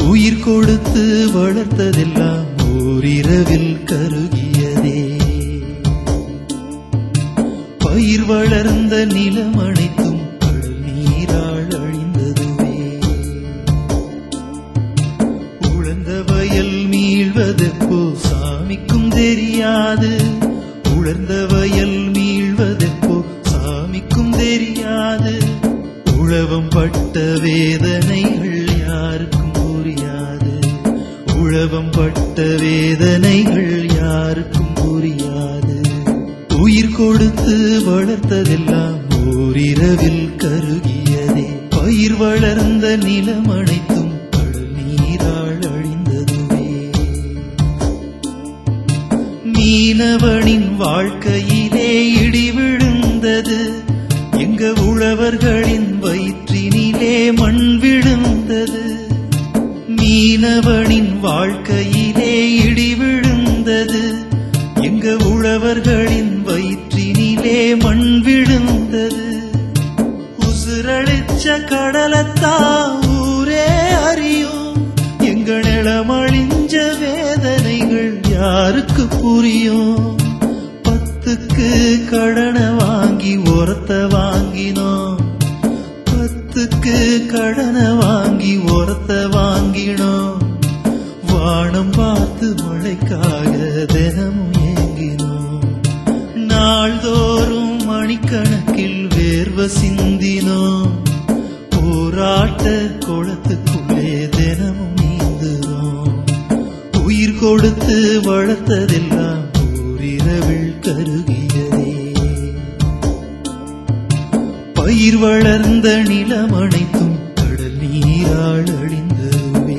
உயிர் கொடுத்து வளர்த்ததெல்லாம் ஓரிரவில் கருகியதே பயிர் வளர்ந்த நிலம் அனைத்தும் கடல் நீரால் அழிந்ததுவே உழந்த வயல் மீள்வதெப்போ சாமிக்கும் தெரியாது உழந்த வயல் மீள்வதெப்போ சாமிக்கும் தெரியாது உழவம் பட்ட வேதனைகள் யாருக்கும் புரியாது உழவம் பட்ட வேதனைகள் யாருக்கும் புரியாது உயிர் கொடுத்து வளர்த்ததெல்லாம் ஓரிரவில் கருகியதே பயிர் வளர்ந்த நிலம் அனைத்தும் கடல் நீரால் அழிந்ததுவே மீனவனின் வாழ்க்கையிலே இடி விழுந்தது எங்க உழவர்களின் வயிற்றினிலே மண் விழுந்தது மீனவனின் வாழ்க்கையிலே இடி விழுந்தது எங்க உழவர்களின் வயிற்றினிலே மண் விழுந்தது உசுரளிச்ச கடலத்தா ஊரே அறியும் எங்க நிலமழிஞ்ச வேதனைகள் யாருக்கு புரியும் பத்துக்கு கடனை வாங்கி உரத்த வாங்கினோம் பத்துக்கு கடனை வாங்கி உரத்த வாங்கினோம் வானம் பார்த்து மழைக்காக தினமும் ஏங்கினோம் நாள்தோறும் மணிக்கணக்கில் வேர்வ சிந்தினோம் போராட்ட குளத்துக்குள்ளே தினமும் நீந்துறோம் உயிர் கொடுத்து வளர்த்ததெல்லாம் ஓரிரவில் கருகியதே பயிர் வளர்ந்த நிலம் அனைத்தும் கடல் நீரால் அழிந்ததுவே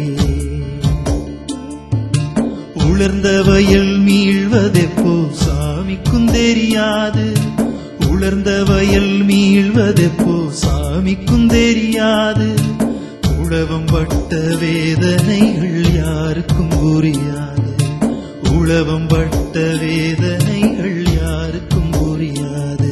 உலர்ந்த வயல் மீள்வதெப்போ சாமிக்கும் தெரியாது உலர்ந்த வயல் மீள்வதெப்போ சாமிக்கும் தெரியாது உழவம் பட்ட வேதனைகள் யாருக்கும் புரியாது உழவம் பட்ட வேதனைகள் யாருக்கும் புரியாது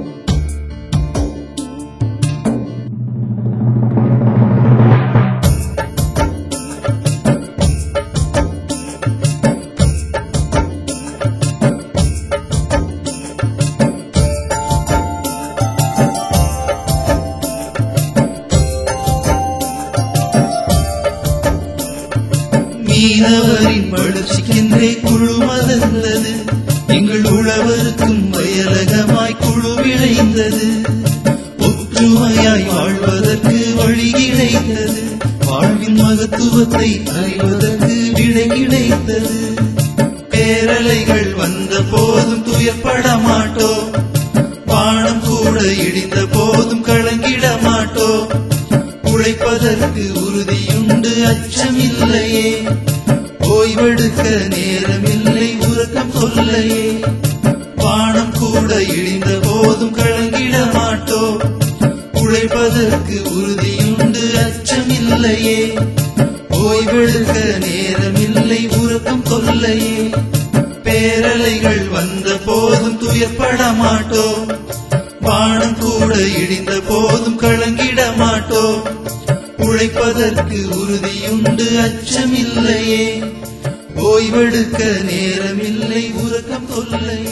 மீனவரின் வளர்ச்சிக்கென்றே குழு மலர்ந்தது எங்கள் உழவருக்கும் வயலகமாய் குழு விளைந்தது ஒற்றுமையாய் வாழ்வதற்கு வழி கிடைத்தது வாழ்வின் மகத்துவத்தை அறிவதற்கு விடை கிடைத்தது பேரலைகள் வந்த போதும் துயர்பட மாட்டோம் வானம் கூட இடிந்த போதும் கலங்கிட மாட்டோம் உழைப்பதற்கு உறுதியுண்டு அச்சமில்லையே ஓய்வெடுக்க நேரமில்லை உறக்கம் சொல்லையே வானம் கூட இழிந்த போதும் கலங்கிட மாட்டோம் உழைப்பதற்கு உறுதியுண்டு அச்சமில்லையே ஓய்வெடுக்க நேரமில்லை உறக்கம் கொல்லையே பேரலைகள் வந்த போதும் துயர்பட மாட்டோம் வானம் கூட இடிந்த போதும் கலங்கிட மாட்டோம் உழைப்பதற்கு உறுதியுண்டு அச்சமில்லையே ஓய்வெடுக்க நேரமில்லை உறக்கம் கொல்லையே